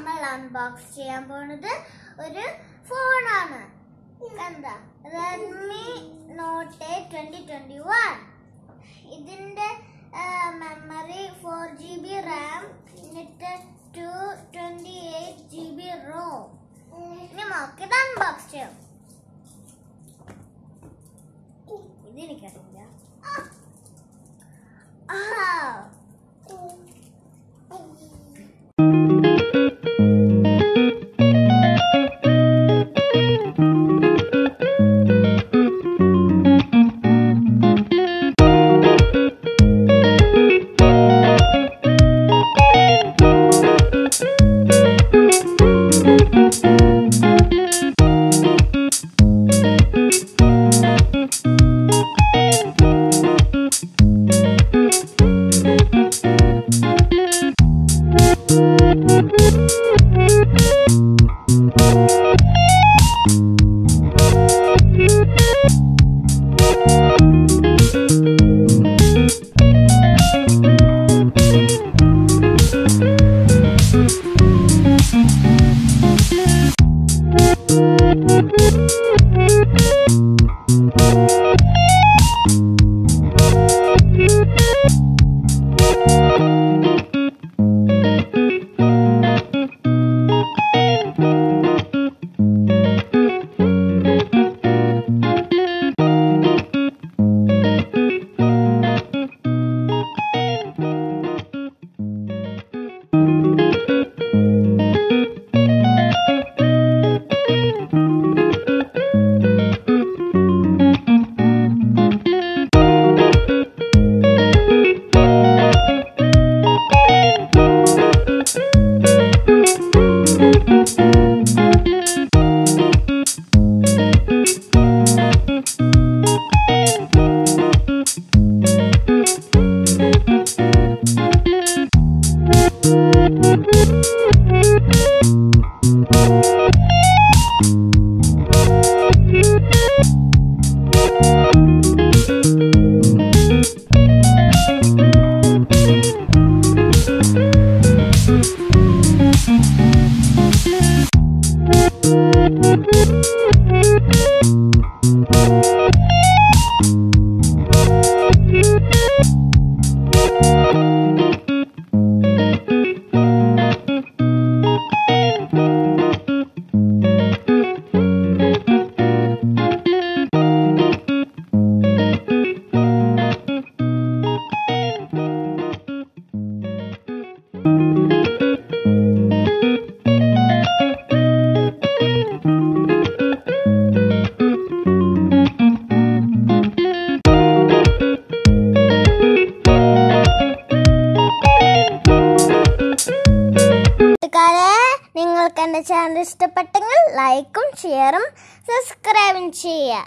നമ്മൾ അൺബോക്സ് ചെയ്യാൻ പോണത് ഒരു ഫോണാണ് എന്താ Redmi note A twenty twenty one ഇതിന്റെ memory four G B RAM എന്നിട്ട് two twenty eight G B ROM ഇനി നമുക്ക് ഇത് അൺബോക്സ് ചെയ്യാം ഇതെനിക്കറിയില്ല ആ കൂട്ടുകാരെ നിങ്ങൾക്ക് എൻ്റെ ചാനൽ ഇഷ്ടപ്പെട്ടെങ്കിൽ ലൈക്കും ഷെയറും സബ്സ്ക്രൈബും ചെയ്യുക